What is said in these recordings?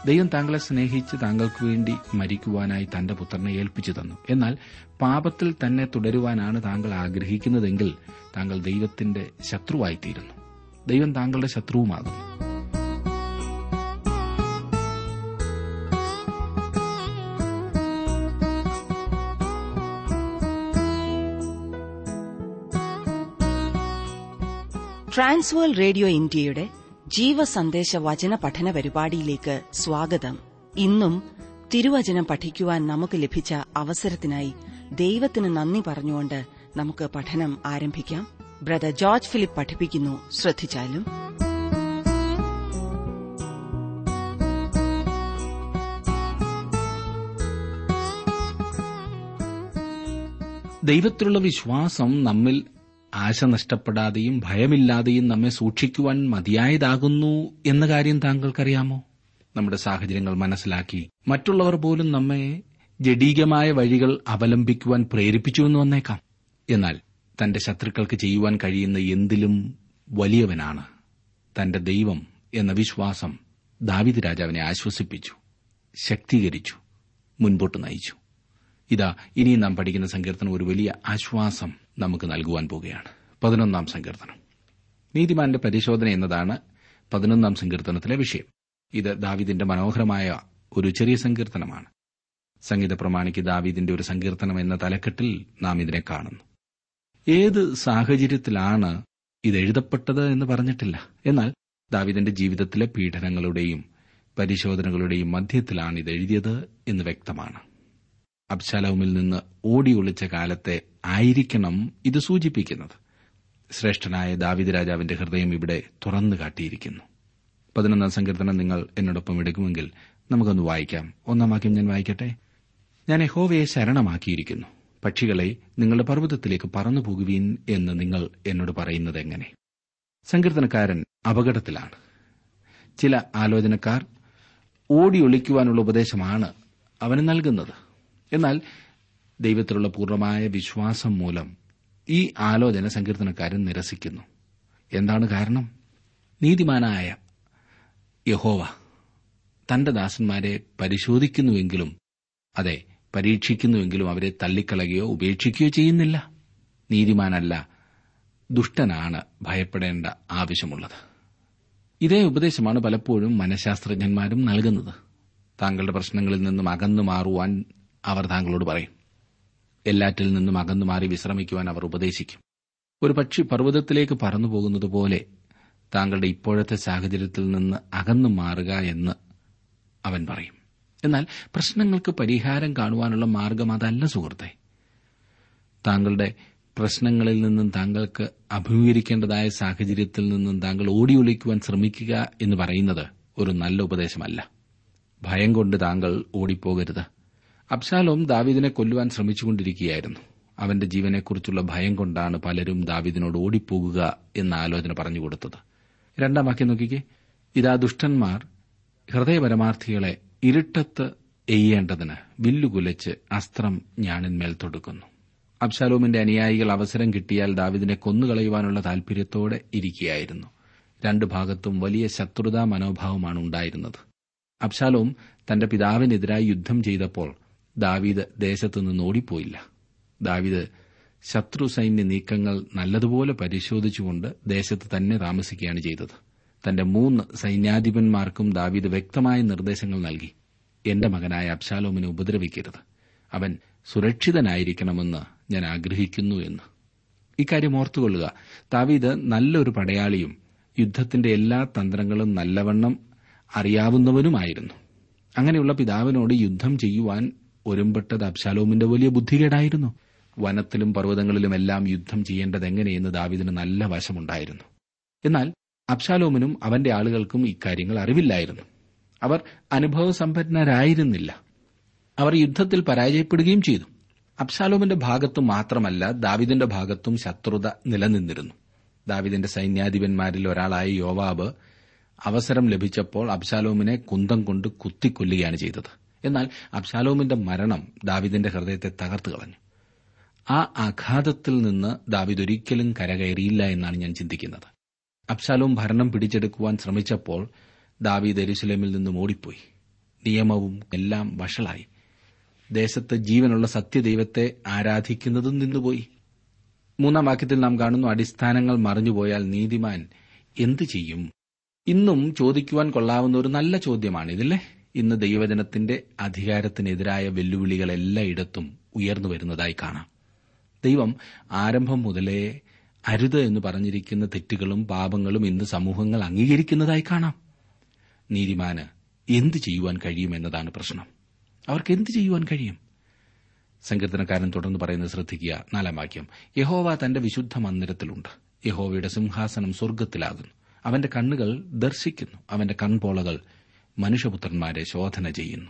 ദൈവം താങ്കളെ സ്നേഹിച്ച് താങ്കൾക്ക് വേണ്ടി മരിക്കുവാനായി തന്റെ പുത്രനെ ഏൽപ്പിച്ചു തന്നു എന്നാൽ പാപത്തിൽ തന്നെ തുടരുവാനാണ് താങ്കൾ ആഗ്രഹിക്കുന്നതെങ്കിൽ താങ്കൾ ദൈവത്തിന്റെ ശത്രുവായിത്തീരുന്നു ദൈവം താങ്കളുടെ ശത്രുവുമാകുന്നു ട്രാൻസ്വേൾ റേഡിയോ ഇന്ത്യയുടെ ജീവസന്ദേശ വചന പഠന പരിപാടിയിലേക്ക് സ്വാഗതം ഇന്നും തിരുവചനം പഠിക്കുവാൻ നമുക്ക് ലഭിച്ച അവസരത്തിനായി ദൈവത്തിന് നന്ദി പറഞ്ഞുകൊണ്ട് നമുക്ക് പഠനം ആരംഭിക്കാം ബ്രദർ ജോർജ് ഫിലിപ്പ് പഠിപ്പിക്കുന്നു ശ്രദ്ധിച്ചാലും ദൈവത്തിലുള്ള വിശ്വാസം നമ്മിൽ ആശ നഷ്ടപ്പെടാതെയും ഭയമില്ലാതെയും നമ്മെ സൂക്ഷിക്കുവാൻ മതിയായതാകുന്നു എന്ന കാര്യം താങ്കൾക്കറിയാമോ നമ്മുടെ സാഹചര്യങ്ങൾ മനസ്സിലാക്കി മറ്റുള്ളവർ പോലും നമ്മെ ജഡീകമായ വഴികൾ അവലംബിക്കുവാൻ പ്രേരിപ്പിച്ചുവെന്ന് വന്നേക്കാം എന്നാൽ തന്റെ ശത്രുക്കൾക്ക് ചെയ്യുവാൻ കഴിയുന്ന എന്തിലും വലിയവനാണ് തന്റെ ദൈവം എന്ന വിശ്വാസം ദാവിദ് രാജാവിനെ ആശ്വസിപ്പിച്ചു ശക്തീകരിച്ചു മുൻപോട്ട് നയിച്ചു ഇതാ ഇനി നാം പഠിക്കുന്ന സങ്കീർത്തനം ഒരു വലിയ ആശ്വാസം നമുക്ക് നൽകുവാൻ പോകുകയാണ് പതിനൊന്നാം സങ്കീർത്തനം നീതിമാന്റെ പരിശോധന എന്നതാണ് പതിനൊന്നാം സങ്കീർത്തനത്തിലെ വിഷയം ഇത് ദാവിദിന്റെ മനോഹരമായ ഒരു ചെറിയ സങ്കീർത്തനമാണ് സംഗീത പ്രമാണിക്ക് ദാവീദിന്റെ ഒരു സങ്കീർത്തനം എന്ന തലക്കെട്ടിൽ നാം ഇതിനെ കാണുന്നു ഏത് സാഹചര്യത്തിലാണ് ഇത് എഴുതപ്പെട്ടത് എന്ന് പറഞ്ഞിട്ടില്ല എന്നാൽ ദാവിദിന്റെ ജീവിതത്തിലെ പീഡനങ്ങളുടെയും പരിശോധനകളുടെയും മധ്യത്തിലാണ് ഇത് എഴുതിയത് എന്ന് വ്യക്തമാണ് അബ്ശാലവുമിൽ നിന്ന് ഓടി ഒളിച്ച കാലത്തെ ആയിരിക്കണം ഇത് സൂചിപ്പിക്കുന്നത് ശ്രേഷ്ഠനായ ദാവിദ് രാജാവിന്റെ ഹൃദയം ഇവിടെ തുറന്നു കാട്ടിയിരിക്കുന്നു പതിനൊന്നാം സങ്കീർത്തനം നിങ്ങൾ എന്നോടൊപ്പം എടുക്കുമെങ്കിൽ നമുക്കൊന്ന് വായിക്കാം ഒന്നാം വാക്യം ഞാൻ വായിക്കട്ടെ ഞാൻ യഹോവയെ ശരണമാക്കിയിരിക്കുന്നു പക്ഷികളെ നിങ്ങളുടെ പർവ്വതത്തിലേക്ക് പറന്നു പോകുവീൻ എന്ന് നിങ്ങൾ എന്നോട് പറയുന്നത് എങ്ങനെ സങ്കീർത്തനക്കാരൻ അപകടത്തിലാണ് ചില ആലോചനക്കാർ ഓടി ഒളിക്കുവാനുള്ള ഉപദേശമാണ് അവന് നൽകുന്നത് എന്നാൽ ദൈവത്തിലുള്ള പൂർണ്ണമായ വിശ്വാസം മൂലം ഈ ആലോചന സങ്കീർത്തനക്കാരൻ നിരസിക്കുന്നു എന്താണ് കാരണം നീതിമാനായ യഹോവ തന്റെ ദാസന്മാരെ പരിശോധിക്കുന്നുവെങ്കിലും അതെ പരീക്ഷിക്കുന്നുവെങ്കിലും അവരെ തള്ളിക്കളയുകയോ ഉപേക്ഷിക്കുകയോ ചെയ്യുന്നില്ല നീതിമാനല്ല ദുഷ്ടനാണ് ഭയപ്പെടേണ്ട ആവശ്യമുള്ളത് ഇതേ ഉപദേശമാണ് പലപ്പോഴും മനഃശാസ്ത്രജ്ഞന്മാരും നൽകുന്നത് താങ്കളുടെ പ്രശ്നങ്ങളിൽ നിന്നും അകന്നു മാറുവാൻ അവർ താങ്കളോട് പറയും എല്ലാറ്റിൽ നിന്നും അകന്നു മാറി വിശ്രമിക്കുവാൻ അവർ ഉപദേശിക്കും ഒരു പക്ഷി പർവ്വതത്തിലേക്ക് പറന്നു പോകുന്നത് പോലെ താങ്കളുടെ ഇപ്പോഴത്തെ സാഹചര്യത്തിൽ നിന്ന് അകന്നു മാറുക എന്ന് അവൻ പറയും എന്നാൽ പ്രശ്നങ്ങൾക്ക് പരിഹാരം കാണുവാനുള്ള മാർഗം അതല്ല സുഹൃത്തെ താങ്കളുടെ പ്രശ്നങ്ങളിൽ നിന്നും താങ്കൾക്ക് അഭിമുഖീകരിക്കേണ്ടതായ സാഹചര്യത്തിൽ നിന്നും താങ്കൾ ഓടിയൊളിക്കുവാൻ ശ്രമിക്കുക എന്ന് പറയുന്നത് ഒരു നല്ല ഉപദേശമല്ല ഭയം കൊണ്ട് താങ്കൾ ഓടിപ്പോകരുത് അബ്ശാലോം ദാവീദിനെ കൊല്ലുവാൻ ശ്രമിച്ചുകൊണ്ടിരിക്കുകയായിരുന്നു അവന്റെ ജീവനെക്കുറിച്ചുള്ള ഭയം കൊണ്ടാണ് പലരും ദാവീദിനോട് ഓടിപ്പോകുക എന്ന ആലോചന പറഞ്ഞുകൊടുത്തത് രണ്ടാം വാക്യം നോക്കിക്കേ ഇതാ ദുഷ്ടന്മാർ ഹൃദയപരമാർത്ഥികളെ ഇരുട്ടത്ത് എയ്യേണ്ടതിന് വില്ലുകുലച്ച് അസ്ത്രം ഞാണിന്മേൽ തൊടുക്കുന്നു അബ്ശാലോമിന്റെ അനുയായികൾ അവസരം കിട്ടിയാൽ ദാവിദിനെ കൊന്നുകളയുവാനുള്ള താൽപര്യത്തോടെ ഇരിക്കുകയായിരുന്നു രണ്ടു ഭാഗത്തും വലിയ ശത്രുതാ മനോഭാവമാണ് ഉണ്ടായിരുന്നത് അബ്ശാലോം തന്റെ പിതാവിനെതിരായി യുദ്ധം ചെയ്തപ്പോൾ ദാവീദ് ദേശത്തു നിന്ന് ഓടിപ്പോയില്ല ദാവീദ് ശത്രു സൈന്യ നീക്കങ്ങൾ നല്ലതുപോലെ പരിശോധിച്ചുകൊണ്ട് ദേശത്ത് തന്നെ താമസിക്കുകയാണ് ചെയ്തത് തന്റെ മൂന്ന് സൈന്യാധിപന്മാർക്കും ദാവീദ് വ്യക്തമായ നിർദ്ദേശങ്ങൾ നൽകി എന്റെ മകനായ അബ്ശാലോമിനെ ഉപദ്രവിക്കരുത് അവൻ സുരക്ഷിതനായിരിക്കണമെന്ന് ഞാൻ ആഗ്രഹിക്കുന്നു എന്ന് ഇക്കാര്യം ഓർത്തുകൊള്ളുക ദാവീദ് നല്ലൊരു പടയാളിയും യുദ്ധത്തിന്റെ എല്ലാ തന്ത്രങ്ങളും നല്ലവണ്ണം അറിയാവുന്നവനുമായിരുന്നു അങ്ങനെയുള്ള പിതാവിനോട് യുദ്ധം ചെയ്യുവാൻ ഒരുമ്പെട്ടത് അബ്ശാലോമിന്റെ വലിയ ബുദ്ധികേടായിരുന്നു വനത്തിലും പർവ്വതങ്ങളിലുമെല്ലാം യുദ്ധം ചെയ്യേണ്ടത് എങ്ങനെയെന്ന് ദാവിദിന് നല്ല വശമുണ്ടായിരുന്നു എന്നാൽ അബ്ശാലോമിനും അവന്റെ ആളുകൾക്കും ഇക്കാര്യങ്ങൾ അറിവില്ലായിരുന്നു അവർ അനുഭവസമ്പന്നരായിരുന്നില്ല അവർ യുദ്ധത്തിൽ പരാജയപ്പെടുകയും ചെയ്തു അബ്ശാലോമിന്റെ ഭാഗത്തും മാത്രമല്ല ദാവിദിന്റെ ഭാഗത്തും ശത്രുത നിലനിന്നിരുന്നു ദാവിദിന്റെ സൈന്യാധിപന്മാരിൽ ഒരാളായ യോവാബ് അവസരം ലഭിച്ചപ്പോൾ അബ്ശാലോമിനെ കുന്തം കൊണ്ട് കുത്തിക്കൊല്ലുകയാണ് ചെയ്തത് എന്നാൽ അബ്ശാലോമിന്റെ മരണം ദാവിദിന്റെ ഹൃദയത്തെ തകർത്തു കളഞ്ഞു ആ ആഘാതത്തിൽ നിന്ന് ദാവിദ് ഒരിക്കലും കരകയറിയില്ല എന്നാണ് ഞാൻ ചിന്തിക്കുന്നത് അബ്ശാലോം ഭരണം പിടിച്ചെടുക്കുവാൻ ശ്രമിച്ചപ്പോൾ ദാവീദ് എരുസലേമിൽ നിന്നും ഓടിപ്പോയി നിയമവും എല്ലാം വഷളായി ദേശത്ത് ജീവനുള്ള സത്യദൈവത്തെ ആരാധിക്കുന്നതും നിന്നുപോയി മൂന്നാം വാക്യത്തിൽ നാം കാണുന്നു അടിസ്ഥാനങ്ങൾ മറിഞ്ഞുപോയാൽ നീതിമാൻ എന്തു ചെയ്യും ഇന്നും ചോദിക്കുവാൻ കൊള്ളാവുന്ന ഒരു നല്ല ചോദ്യമാണ് ഇതില്ലേ ഇന്ന് ദൈവജനത്തിന്റെ അധികാരത്തിനെതിരായ വെല്ലുവിളികൾ എല്ലായിടത്തും ഉയർന്നു വരുന്നതായി കാണാം ദൈവം ആരംഭം മുതലേ അരുത് എന്ന് പറഞ്ഞിരിക്കുന്ന തെറ്റുകളും പാപങ്ങളും ഇന്ന് സമൂഹങ്ങൾ അംഗീകരിക്കുന്നതായി കാണാം നീതിമാന് എന്ത് ചെയ്യുവാൻ കഴിയുമെന്നതാണ് പ്രശ്നം അവർക്ക് എന്ത് ചെയ്യുവാൻ കഴിയും സങ്കീർത്തനക്കാരൻ തുടർന്ന് പറയുന്നത് ശ്രദ്ധിക്കുക നാലാം വാക്യം യഹോവ തന്റെ വിശുദ്ധ മന്ദിരത്തിലുണ്ട് യഹോവയുടെ സിംഹാസനം സ്വർഗ്ഗത്തിലാകുന്നു അവന്റെ കണ്ണുകൾ ദർശിക്കുന്നു അവന്റെ കൺപോളകൾ മനുഷ്യപുത്രന്മാരെ ശോധന ചെയ്യുന്നു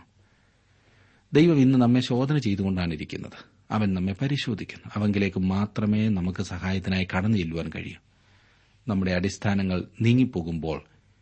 ദൈവം ഇന്ന് നമ്മെ ശോധന ചെയ്തുകൊണ്ടാണ് ഇരിക്കുന്നത് അവൻ നമ്മെ പരിശോധിക്കുന്നു അവങ്കിലേക്ക് മാത്രമേ നമുക്ക് സഹായത്തിനായി കടന്നു ചെല്ലുവാൻ കഴിയൂ നമ്മുടെ അടിസ്ഥാനങ്ങൾ നീങ്ങിപ്പോകുമ്പോൾ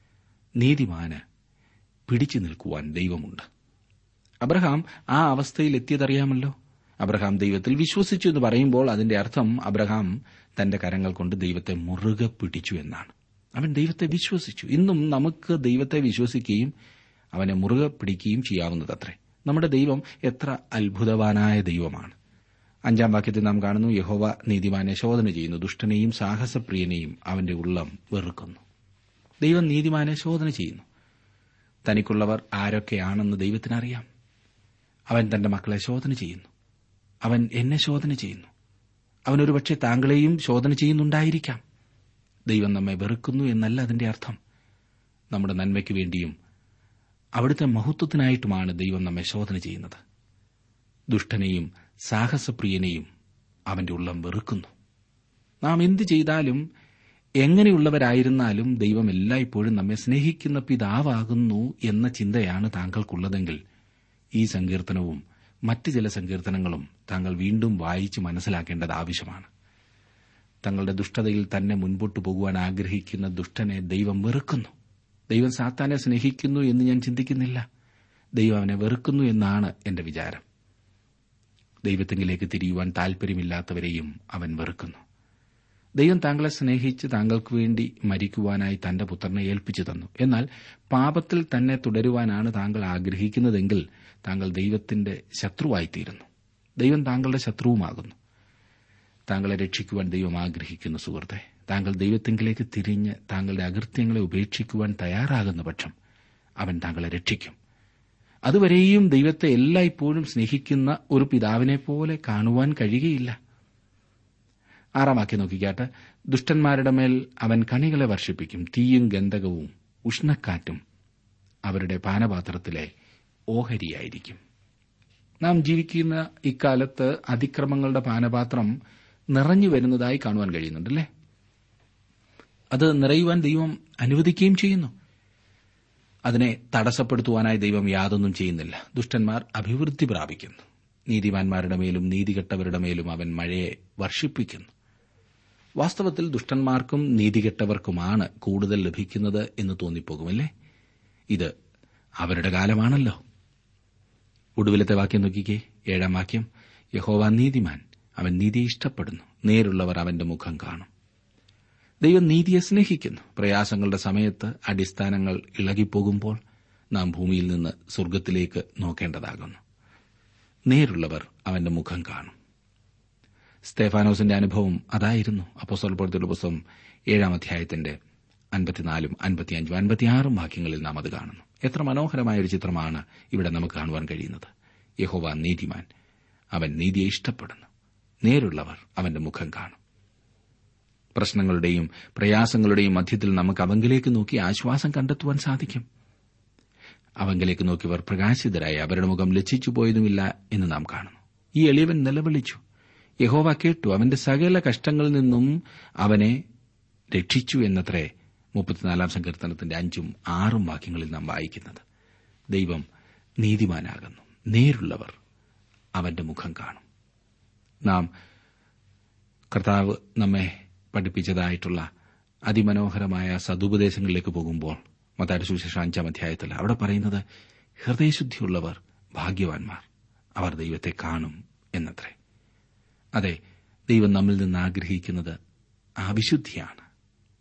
നീതിമാന് പിടിച്ചു നിൽക്കുവാൻ ദൈവമുണ്ട് അബ്രഹാം ആ അവസ്ഥയിൽ എത്തിയതറിയാമല്ലോ അബ്രഹാം ദൈവത്തിൽ വിശ്വസിച്ചു എന്ന് പറയുമ്പോൾ അതിന്റെ അർത്ഥം അബ്രഹാം തന്റെ കരങ്ങൾ കൊണ്ട് ദൈവത്തെ മുറുകെ പിടിച്ചു എന്നാണ് അവൻ ദൈവത്തെ വിശ്വസിച്ചു ഇന്നും നമുക്ക് ദൈവത്തെ വിശ്വസിക്കുകയും അവനെ മുറുകെ പിടിക്കുകയും ചെയ്യാവുന്നതത്രേ നമ്മുടെ ദൈവം എത്ര അത്ഭുതവാനായ ദൈവമാണ് അഞ്ചാം വാക്യത്തിൽ നാം കാണുന്നു യഹോവ നീതിമാനെ ശോധന ചെയ്യുന്നു ദുഷ്ടനെയും സാഹസപ്രിയനെയും അവന്റെ ഉള്ളം വെറുക്കുന്നു ദൈവം നീതിമാനെ ശോധന ചെയ്യുന്നു തനിക്കുള്ളവർ ആരൊക്കെയാണെന്ന് ദൈവത്തിനറിയാം അവൻ തന്റെ മക്കളെ ശോധന ചെയ്യുന്നു അവൻ എന്നെ ശോധന ചെയ്യുന്നു അവൻ ഒരുപക്ഷെ താങ്കളെയും ശോധന ചെയ്യുന്നുണ്ടായിരിക്കാം ദൈവം നമ്മെ വെറുക്കുന്നു എന്നല്ല അതിന്റെ അർത്ഥം നമ്മുടെ നന്മയ്ക്ക് വേണ്ടിയും അവിടുത്തെ മഹത്വത്തിനായിട്ടുമാണ് ദൈവം നമ്മെ ശോധന ചെയ്യുന്നത് ദുഷ്ടനെയും സാഹസപ്രിയനെയും അവന്റെ ഉള്ളം വെറുക്കുന്നു നാം എന്ത് ചെയ്താലും എങ്ങനെയുള്ളവരായിരുന്നാലും ദൈവം എല്ലായ്പ്പോഴും നമ്മെ സ്നേഹിക്കുന്ന പിതാവാകുന്നു എന്ന ചിന്തയാണ് താങ്കൾക്കുള്ളതെങ്കിൽ ഈ സങ്കീർത്തനവും മറ്റ് ചില സങ്കീർത്തനങ്ങളും താങ്കൾ വീണ്ടും വായിച്ച് മനസ്സിലാക്കേണ്ടത് ആവശ്യമാണ് തങ്ങളുടെ ദുഷ്ടതയിൽ തന്നെ മുൻപോട്ടു പോകുവാൻ ആഗ്രഹിക്കുന്ന ദുഷ്ടനെ ദൈവം വെറുക്കുന്നു ദൈവം സാത്താനെ സ്നേഹിക്കുന്നു എന്ന് ഞാൻ ചിന്തിക്കുന്നില്ല ദൈവം അവനെ വെറുക്കുന്നു എന്നാണ് എന്റെ വിചാരം ദൈവത്തെങ്കിലേക്ക് തിരിയുവാൻ താൽപര്യമില്ലാത്തവരെയും അവൻ വെറുക്കുന്നു ദൈവം താങ്കളെ സ്നേഹിച്ച് താങ്കൾക്ക് വേണ്ടി മരിക്കുവാനായി തന്റെ പുത്രനെ ഏൽപ്പിച്ചു തന്നു എന്നാൽ പാപത്തിൽ തന്നെ തുടരുവാനാണ് താങ്കൾ ആഗ്രഹിക്കുന്നതെങ്കിൽ താങ്കൾ ദൈവത്തിന്റെ ശത്രുവായിത്തീരുന്നു ദൈവം താങ്കളുടെ ശത്രുവുമാകുന്നു താങ്കളെ രക്ഷിക്കുവാൻ ദൈവം ആഗ്രഹിക്കുന്നു സുഹൃത്തെ താങ്കൾ ദൈവത്തെങ്കിലേക്ക് തിരിഞ്ഞ് താങ്കളുടെ അകൃത്യങ്ങളെ ഉപേക്ഷിക്കുവാൻ തയ്യാറാകുന്ന പക്ഷം അവൻ താങ്കളെ രക്ഷിക്കും അതുവരെയും ദൈവത്തെ എല്ലായ്പ്പോഴും സ്നേഹിക്കുന്ന ഒരു പിതാവിനെ പോലെ കാണുവാൻ കഴിയുകയില്ല ആറാമാക്കി നോക്കിക്കാട്ട് ദുഷ്ടന്മാരുടെ മേൽ അവൻ കണികളെ വർഷിപ്പിക്കും തീയും ഗന്ധകവും ഉഷ്ണക്കാറ്റും അവരുടെ പാനപാത്രത്തിലെ ഓഹരിയായിരിക്കും നാം ജീവിക്കുന്ന ഇക്കാലത്ത് അതിക്രമങ്ങളുടെ പാനപാത്രം നിറഞ്ഞു വരുന്നതായി കാണുവാൻ കഴിയുന്നുണ്ടല്ലേ അത് നിറയുവാൻ ദൈവം അനുവദിക്കുകയും ചെയ്യുന്നു അതിനെ തടസ്സപ്പെടുത്തുവാനായി ദൈവം യാതൊന്നും ചെയ്യുന്നില്ല ദുഷ്ടന്മാർ അഭിവൃദ്ധി പ്രാപിക്കുന്നു നീതിമാന്മാരുടെ മേലും നീതികെട്ടവരുടെ മേലും അവൻ മഴയെ വർഷിപ്പിക്കുന്നു വാസ്തവത്തിൽ ദുഷ്ടന്മാർക്കും നീതികെട്ടവർക്കുമാണ് കൂടുതൽ ലഭിക്കുന്നത് എന്ന് തോന്നിപ്പോകുമല്ലേ ഇത് അവരുടെ കാലമാണല്ലോ ഒടുവിലത്തെ വാക്യം നോക്കിക്കേ ഏഴാം വാക്യം യഹോവ നീതിമാൻ അവൻ നീതിയെ ഇഷ്ടപ്പെടുന്നു നേരുള്ളവർ അവന്റെ മുഖം കാണും ദൈവം നീതിയെ സ്നേഹിക്കുന്നു പ്രയാസങ്ങളുടെ സമയത്ത് അടിസ്ഥാനങ്ങൾ ഇളകിപ്പോകുമ്പോൾ നാം ഭൂമിയിൽ നിന്ന് സ്വർഗത്തിലേക്ക് നോക്കേണ്ടതാകുന്നു നേരുള്ളവർ അവന്റെ മുഖം കാണും സ്തേഫാനോസിന്റെ അനുഭവം അതായിരുന്നു അപ്പോസ്തല പ്രവൃത്തിയുടെ പുസ്തകം ഏഴാം അധ്യായത്തിന്റെ അൻപത്തിനാലും അൻപത്തിയഞ്ചും അൻപത്തിയാറും വാക്യങ്ങളിൽ നാം അത് കാണുന്നു എത്ര മനോഹരമായ ഒരു ചിത്രമാണ് ഇവിടെ നമുക്ക് കാണുവാൻ കഴിയുന്നത് യഹോവ നീതിമാൻ അവൻ നീതിയെ ഇഷ്ടപ്പെടുന്നു നേരുള്ളവർ അവന്റെ മുഖം കാണും പ്രശ്നങ്ങളുടെയും പ്രയാസങ്ങളുടെയും മധ്യത്തിൽ നമുക്ക് അവങ്കിലേക്ക് നോക്കി ആശ്വാസം കണ്ടെത്തുവാൻ സാധിക്കും അവങ്കിലേക്ക് നോക്കിയവർ പ്രകാശിതരായി അവരുടെ മുഖം ലജ്ജിച്ചു പോയതുമില്ല എന്ന് നാം കാണുന്നു ഈ എളിയവൻ നിലവിളിച്ചു യഹോവ കേട്ടു അവന്റെ സകല കഷ്ടങ്ങളിൽ നിന്നും അവനെ രക്ഷിച്ചു എന്നത്രേ മുപ്പത്തിനാലാം സങ്കീർത്തനത്തിന്റെ അഞ്ചും ആറും വാക്യങ്ങളിൽ നാം വായിക്കുന്നത് ദൈവം നീതിമാനാകുന്നു നേരുള്ളവർ അവന്റെ മുഖം കാണും നാം കർത്താവ് നമ്മെ പഠിപ്പിച്ചതായിട്ടുള്ള അതിമനോഹരമായ സതുപദേശങ്ങളിലേക്ക് പോകുമ്പോൾ മത്തായുടെ സുവിശേഷം അഞ്ചാം അധ്യായത്തിൽ അവിടെ പറയുന്നത് ഹൃദയശുദ്ധിയുള്ളവർ ഭാഗ്യവാന്മാർ അവർ ദൈവത്തെ കാണും എന്നത്രേ അതെ ദൈവം നമ്മിൽ നിന്ന് ആഗ്രഹിക്കുന്നത് ആ വിശുദ്ധിയാണ്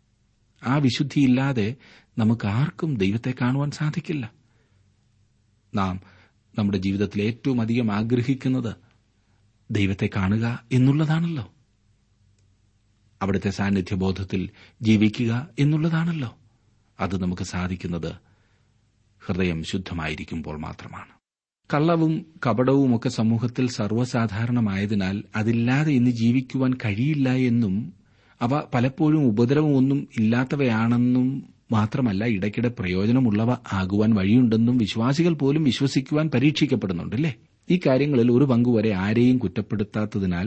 ആ വിശുദ്ധിയില്ലാതെ നമുക്ക് ആർക്കും ദൈവത്തെ കാണുവാൻ സാധിക്കില്ല നാം നമ്മുടെ ജീവിതത്തിൽ ഏറ്റവും അധികം ആഗ്രഹിക്കുന്നത് ദൈവത്തെ കാണുക എന്നുള്ളതാണല്ലോ അവിടുത്തെ സാന്നിധ്യബോധത്തിൽ ജീവിക്കുക എന്നുള്ളതാണല്ലോ അത് നമുക്ക് സാധിക്കുന്നത് ഹൃദയം ശുദ്ധമായിരിക്കുമ്പോൾ മാത്രമാണ് കള്ളവും കപടവുമൊക്കെ സമൂഹത്തിൽ സർവ്വസാധാരണമായതിനാൽ അതില്ലാതെ ഇന്ന് ജീവിക്കുവാൻ കഴിയില്ല എന്നും അവ പലപ്പോഴും ഉപദ്രവമൊന്നും ഇല്ലാത്തവയാണെന്നും മാത്രമല്ല ഇടയ്ക്കിടെ പ്രയോജനമുള്ളവ ആകുവാൻ വഴിയുണ്ടെന്നും വിശ്വാസികൾ പോലും വിശ്വസിക്കുവാൻ പരീക്ഷിക്കപ്പെടുന്നുണ്ടല്ലേ ഈ കാര്യങ്ങളിൽ ഒരു പങ്കുവരെ ആരെയും കുറ്റപ്പെടുത്താത്തതിനാൽ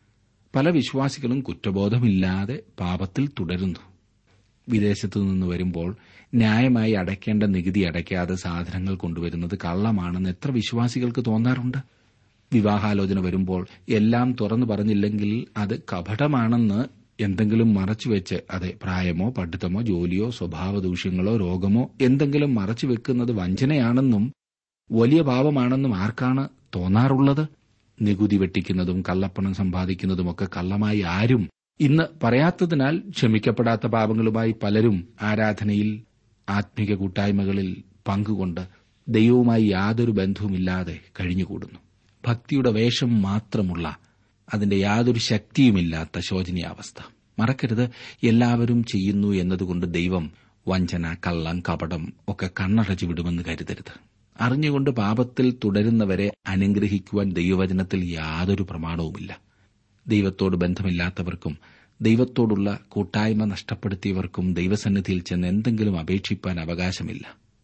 പല വിശ്വാസികളും കുറ്റബോധമില്ലാതെ പാപത്തിൽ തുടരുന്നു വിദേശത്തു നിന്ന് വരുമ്പോൾ ന്യായമായി അടയ്ക്കേണ്ട നികുതി അടയ്ക്കാതെ സാധനങ്ങൾ കൊണ്ടുവരുന്നത് കള്ളമാണെന്ന് എത്ര വിശ്വാസികൾക്ക് തോന്നാറുണ്ട് വിവാഹാലോചന വരുമ്പോൾ എല്ലാം തുറന്നു പറഞ്ഞില്ലെങ്കിൽ അത് കപടമാണെന്ന് എന്തെങ്കിലും മറച്ചുവെച്ച് അതെ പ്രായമോ പഠിത്തമോ ജോലിയോ സ്വഭാവ ദൂഷ്യങ്ങളോ രോഗമോ എന്തെങ്കിലും മറച്ചുവെക്കുന്നത് വഞ്ചനയാണെന്നും വലിയ പാപമാണെന്നും ആർക്കാണ് തോന്നാറുള്ളത് നികുതി വെട്ടിക്കുന്നതും കള്ളപ്പണം സമ്പാദിക്കുന്നതുമൊക്കെ കള്ളമായി ആരും ഇന്ന് പറയാത്തതിനാൽ ക്ഷമിക്കപ്പെടാത്ത പാപങ്ങളുമായി പലരും ആരാധനയിൽ ആത്മീക കൂട്ടായ്മകളിൽ പങ്കുകൊണ്ട് ദൈവവുമായി യാതൊരു ബന്ധവുമില്ലാതെ കഴിഞ്ഞുകൂടുന്നു ഭക്തിയുടെ വേഷം മാത്രമുള്ള അതിന്റെ യാതൊരു ശക്തിയുമില്ലാത്ത ശോചനീയാവസ്ഥ മറക്കരുത് എല്ലാവരും ചെയ്യുന്നു എന്നതുകൊണ്ട് ദൈവം വഞ്ചന കള്ളം കപടം ഒക്കെ കണ്ണടച്ചു വിടുമെന്ന് കരുതരുത് അറിഞ്ഞുകൊണ്ട് പാപത്തിൽ തുടരുന്നവരെ അനുഗ്രഹിക്കുവാൻ ദൈവവചനത്തിൽ യാതൊരു പ്രമാണവുമില്ല ദൈവത്തോട് ബന്ധമില്ലാത്തവർക്കും ദൈവത്തോടുള്ള കൂട്ടായ്മ നഷ്ടപ്പെടുത്തിയവർക്കും ദൈവസന്നിധിയിൽ ചെന്ന് എന്തെങ്കിലും അപേക്ഷിപ്പാൻ അവകാശമില്ല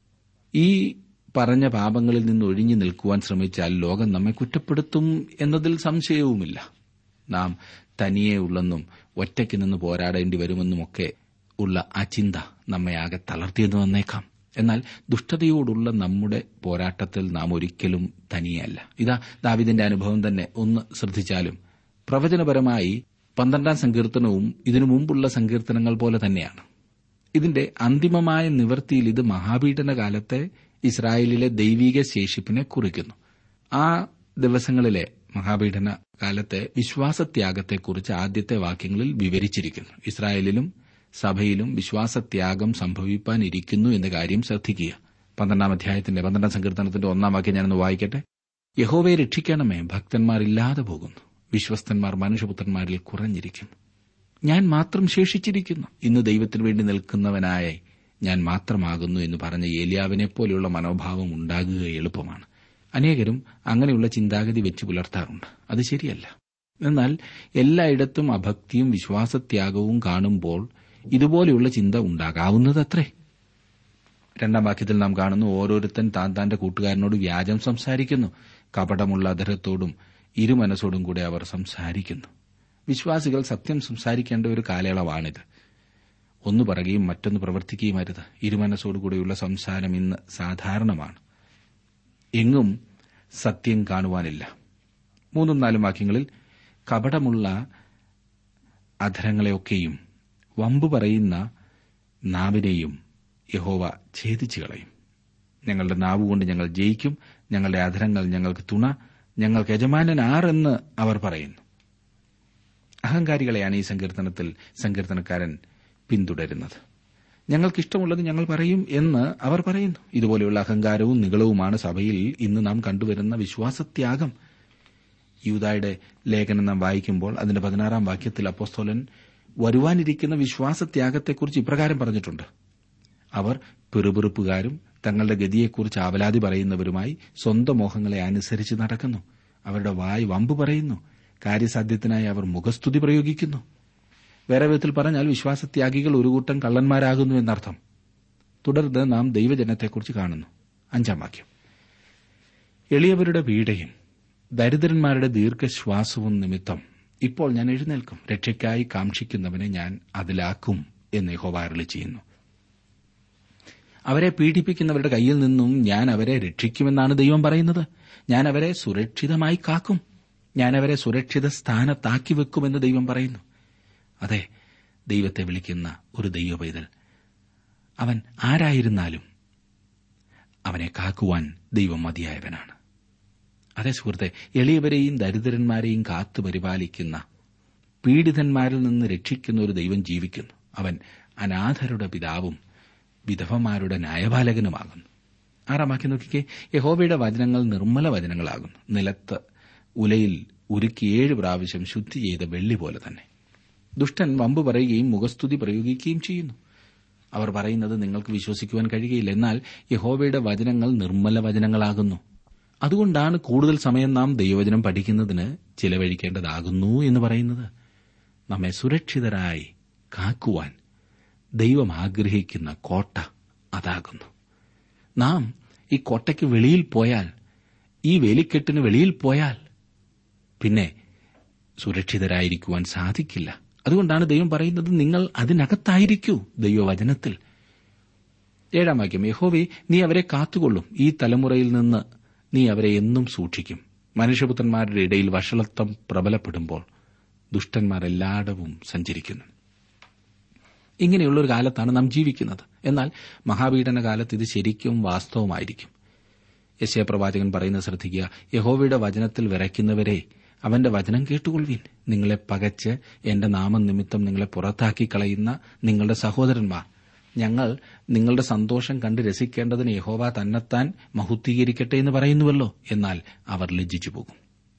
ഈ പറഞ്ഞ പാപങ്ങളിൽ നിന്ന് ഒഴിഞ്ഞു നിൽക്കുവാൻ ശ്രമിച്ചാൽ ലോകം നമ്മെ കുറ്റപ്പെടുത്തും എന്നതിൽ സംശയവുമില്ല നാം തനിയെ ഉള്ളെന്നും ഒറ്റയ്ക്ക് നിന്ന് പോരാടേണ്ടി വരുമെന്നുമൊക്കെ ഉള്ള ആ ചിന്ത നമ്മെ ആകെ തളർത്തിയെന്ന് വന്നേക്കാം എന്നാൽ ദുഷ്ടതയോടുള്ള നമ്മുടെ പോരാട്ടത്തിൽ നാം ഒരിക്കലും തനിയല്ല ഇതാ ദാവിദിന്റെ അനുഭവം തന്നെ ഒന്ന് ശ്രദ്ധിച്ചാലും പ്രവചനപരമായി പന്ത്രണ്ടാം സങ്കീർത്തനവും ഇതിനു മുമ്പുള്ള സങ്കീർത്തനങ്ങൾ പോലെ തന്നെയാണ് ഇതിന്റെ അന്തിമമായ നിവൃത്തിയിൽ ഇത് മഹാപീഡന കാലത്തെ ഇസ്രായേലിലെ ദൈവീക ശേഷിപ്പിനെ കുറിക്കുന്നു ആ ദിവസങ്ങളിലെ മഹാപീഡന കാലത്തെ വിശ്വാസത്യാഗത്തെക്കുറിച്ച് ആദ്യത്തെ വാക്യങ്ങളിൽ വിവരിച്ചിരിക്കുന്നു ഇസ്രായേലിലും സഭയിലും വിശ്വാസത്യാഗം സംഭവിപ്പാനിരിക്കുന്നു എന്ന കാര്യം ശ്രദ്ധിക്കുക പന്ത്രണ്ടാം അധ്യായത്തിന്റെ പന്ത്രണ്ടാം സങ്കീർത്തനത്തിന്റെ ഒന്നാം വാക്യം ഞാനൊന്ന് വായിക്കട്ടെ യഹോവയെ രക്ഷിക്കണമേ ഭക്തന്മാരില്ലാതെ പോകുന്നു വിശ്വസ്തന്മാർ മനുഷ്യപുത്രന്മാരിൽ കുറഞ്ഞിരിക്കുന്നു ഞാൻ മാത്രം ശേഷിച്ചിരിക്കുന്നു ഇന്ന് ദൈവത്തിനു വേണ്ടി നിൽക്കുന്നവനായ ഞാൻ മാത്രമാകുന്നു എന്ന് പറഞ്ഞ ഏലിയാവിനെ പോലെയുള്ള മനോഭാവം ഉണ്ടാകുക എളുപ്പമാണ് അനേകരും അങ്ങനെയുള്ള ചിന്താഗതി വെച്ച് പുലർത്താറുണ്ട് അത് ശരിയല്ല എന്നാൽ എല്ലായിടത്തും അഭക്തിയും വിശ്വാസത്യാഗവും കാണുമ്പോൾ ഇതുപോലെയുള്ള ചിന്ത ഉണ്ടാകാവുന്നതത്രേ രണ്ടാം വാക്യത്തിൽ നാം കാണുന്നു ഓരോരുത്തൻ താൻ താന്റെ കൂട്ടുകാരനോട് വ്യാജം സംസാരിക്കുന്നു കപടമുള്ള അധരത്തോടും ഇരുമനസ്സോടും കൂടെ അവർ സംസാരിക്കുന്നു വിശ്വാസികൾ സത്യം സംസാരിക്കേണ്ട ഒരു കാലയളവാണിത് ഒന്ന് പറയുകയും മറ്റൊന്ന് പ്രവർത്തിക്കുകയും അരുത് ഇരുമനസ്സോടുകൂടെയുള്ള സംസാരം ഇന്ന് സാധാരണമാണ് എങ്ങും സത്യം കാണുവാനില്ല മൂന്നും നാലും വാക്യങ്ങളിൽ കപടമുള്ള അധരങ്ങളെയൊക്കെയും വമ്പ് പറയുന്ന നാവിനെയും യഹോവ ഛേദിച്ചു കളയും ഞങ്ങളുടെ നാവുകൊണ്ട് ഞങ്ങൾ ജയിക്കും ഞങ്ങളുടെ അധരങ്ങൾ ഞങ്ങൾക്ക് തുണ ഞങ്ങൾക്ക് യജമാനൻ ആരെന്ന് അവർ പറയുന്നു അഹങ്കാരികളെയാണ് ഈ സങ്കീർത്തനത്തിൽ സങ്കീർത്തനക്കാരൻ പിന്തുടരുന്നത് ഞങ്ങൾക്കിഷ്ടമുള്ളത് ഞങ്ങൾ പറയും എന്ന് അവർ പറയുന്നു ഇതുപോലെയുള്ള അഹങ്കാരവും നികളവുമാണ് സഭയിൽ ഇന്ന് നാം കണ്ടുവരുന്ന വിശ്വാസത്യാഗം യൂതായുടെ ലേഖനം നാം വായിക്കുമ്പോൾ അതിന്റെ പതിനാറാം വാക്യത്തിൽ അപ്പോസ്തോലൻ വരുവാനിരിക്കുന്ന വിശ്വാസത്യാഗത്തെക്കുറിച്ച് ഇപ്രകാരം പറഞ്ഞിട്ടുണ്ട് അവർ പിറുപിറുപ്പുകാരും തങ്ങളുടെ ഗതിയെക്കുറിച്ച് ആവലാതി പറയുന്നവരുമായി സ്വന്തം മോഹങ്ങളെ അനുസരിച്ച് നടക്കുന്നു അവരുടെ വായ് വമ്പ് പറയുന്നു കാര്യസാധ്യത്തിനായി അവർ മുഖസ്തുതി പ്രയോഗിക്കുന്നു വേറെ വിധത്തിൽ പറഞ്ഞാൽ വിശ്വാസത്യാഗികൾ ഒരു കൂട്ടം കള്ളന്മാരാകുന്നു എന്നർത്ഥം തുടർന്ന് നാം ദൈവജനത്തെക്കുറിച്ച് കാണുന്നു അഞ്ചാം വാക്യം എളിയവരുടെ പീഡയും ദരിദ്രന്മാരുടെ ദീർഘശ്വാസവും നിമിത്തം ഇപ്പോൾ ഞാൻ എഴുന്നേൽക്കും രക്ഷയ്ക്കായി കാക്ഷിക്കുന്നവനെ ഞാൻ അതിലാക്കും എന്ന് യഹോവാരളി ചെയ്യുന്നു അവരെ പീഡിപ്പിക്കുന്നവരുടെ കയ്യിൽ നിന്നും ഞാൻ അവരെ രക്ഷിക്കുമെന്നാണ് ദൈവം പറയുന്നത് ഞാൻ അവരെ സുരക്ഷിതമായി കാക്കും ഞാൻ അവരെ സുരക്ഷിത സ്ഥാനത്താക്കി വെക്കുമെന്ന് ദൈവം പറയുന്നു അതെ ദൈവത്തെ വിളിക്കുന്ന ഒരു ദൈവ പൈതൽ അവൻ ആരായിരുന്നാലും അവനെ കാക്കുവാൻ ദൈവം മതിയായവനാണ് അതെ സുഹൃത്തെ എളിയവരെയും ദരിദ്രന്മാരെയും കാത്തു പരിപാലിക്കുന്ന പീഡിതന്മാരിൽ നിന്ന് രക്ഷിക്കുന്ന ഒരു ദൈവം ജീവിക്കുന്നു അവൻ അനാഥരുടെ പിതാവും വിധവമാരുടെ ന്യായപാലകനുമാകുന്നു ആറാം വാക്യം നോക്കിക്കേ യഹോവയുടെ വചനങ്ങൾ നിർമ്മല വചനങ്ങളാകുന്നു നിലത്ത് ഉലയിൽ ഉരുക്കി ഏഴ് പ്രാവശ്യം ശുദ്ധി ചെയ്ത വെള്ളി പോലെ തന്നെ ദുഷ്ടൻ വമ്പ് പറയുകയും മുഖസ്തുതി പ്രയോഗിക്കുകയും ചെയ്യുന്നു അവർ പറയുന്നത് നിങ്ങൾക്ക് വിശ്വസിക്കുവാൻ കഴിയുകയില്ല എന്നാൽ യഹോവയുടെ വചനങ്ങൾ നിർമ്മല വചനങ്ങളാകുന്നു അതുകൊണ്ടാണ് കൂടുതൽ സമയം നാം ദൈവവചനം പഠിക്കുന്നതിന് ചിലവഴിക്കേണ്ടതാകുന്നു എന്ന് പറയുന്നത് നമ്മെ സുരക്ഷിതരായി കാക്കുവാൻ ദൈവം ആഗ്രഹിക്കുന്ന കോട്ട അതാകുന്നു നാം ഈ കോട്ടയ്ക്ക് വെളിയിൽ പോയാൽ ഈ വേലിക്കെട്ടിന് വെളിയിൽ പോയാൽ പിന്നെ സുരക്ഷിതരായിരിക്കുവാൻ സാധിക്കില്ല അതുകൊണ്ടാണ് ദൈവം പറയുന്നത് നിങ്ങൾ അതിനകത്തായിരിക്കൂ ദൈവവചനത്തിൽ ഏഴാം വാക്യം യഹോവേ നീ അവരെ കാത്തുകൊള്ളും ഈ തലമുറയിൽ നിന്ന് നീ അവരെ എന്നും സൂക്ഷിക്കും മനുഷ്യപുത്രന്മാരുടെ ഇടയിൽ വഷളത്വം പ്രബലപ്പെടുമ്പോൾ ദുഷ്ടന്മാർ എല്ലായിടവും സഞ്ചരിക്കുന്നു ഇങ്ങനെയുള്ളൊരു കാലത്താണ് നാം ജീവിക്കുന്നത് എന്നാൽ മഹാപീഡന കാലത്ത് ഇത് ശരിക്കും വാസ്തവമായിരിക്കും യശയപ്രവാചകൻ പറയുന്നത് ശ്രദ്ധിക്കുക യഹോവയുടെ വചനത്തിൽ വിറയ്ക്കുന്നവരെ അവന്റെ വചനം കേട്ടുകൊള്ളുവിൻ നിങ്ങളെ പകച്ച് എന്റെ നാമനിമിത്തം നിങ്ങളെ പുറത്താക്കി കളയുന്ന നിങ്ങളുടെ സഹോദരന്മാർ ഞങ്ങൾ നിങ്ങളുടെ സന്തോഷം കണ്ട് രസിക്കേണ്ടതിന് യഹോവ തന്നെത്താൻ മഹുദ്ധീകരിക്കട്ടെ എന്ന് പറയുന്നുവല്ലോ എന്നാൽ അവർ ലജ്ജിച്ചു പോകും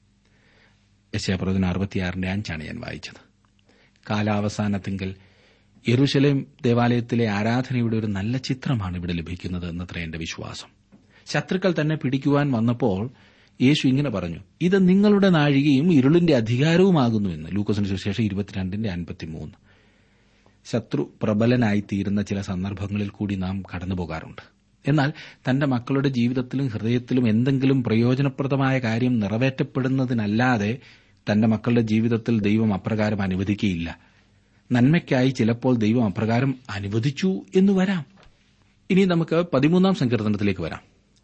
യശയപ്രവചനം അറുപത്തിയാറിന്റെ അഞ്ചാണ് ഞാൻ വായിച്ചത് കാലാവസാനത്തിങ്കൽ യെരുശലേം ദേവാലയത്തിലെ ആരാധനയുടെ ഒരു നല്ല ചിത്രമാണ് ഇവിടെ ലഭിക്കുന്നത് എന്നത്ര എന്റെ വിശ്വാസം ശത്രുക്കൾ തന്നെ പിടിക്കുവാൻ വന്നപ്പോൾ യേശു ഇങ്ങനെ പറഞ്ഞു ഇത് നിങ്ങളുടെ നാഴികയും ഇരുളിന്റെ അധികാരവുമാകുന്നു എന്ന് ലൂക്കോസിന് സുശേഷം ഇരുപത്തിരണ്ടിന്റെ അൻപത്തിമൂന്ന് ശത്രു പ്രബലനായിത്തീരുന്ന ചില സന്ദർഭങ്ങളിൽ കൂടി നാം കടന്നുപോകാറുണ്ട് എന്നാൽ തന്റെ മക്കളുടെ ജീവിതത്തിലും ഹൃദയത്തിലും എന്തെങ്കിലും പ്രയോജനപ്രദമായ കാര്യം നിറവേറ്റപ്പെടുന്നതിനല്ലാതെ തന്റെ മക്കളുടെ ജീവിതത്തിൽ ദൈവം അപ്രകാരം അനുവദിക്കുകയില്ല നന്മയ്ക്കായി ചിലപ്പോൾ ദൈവം അപ്രകാരം അനുവദിച്ചു എന്ന് വരാം ഇനി നമുക്ക് പതിമൂന്നാം സങ്കീർത്തനത്തിലേക്ക് വരാം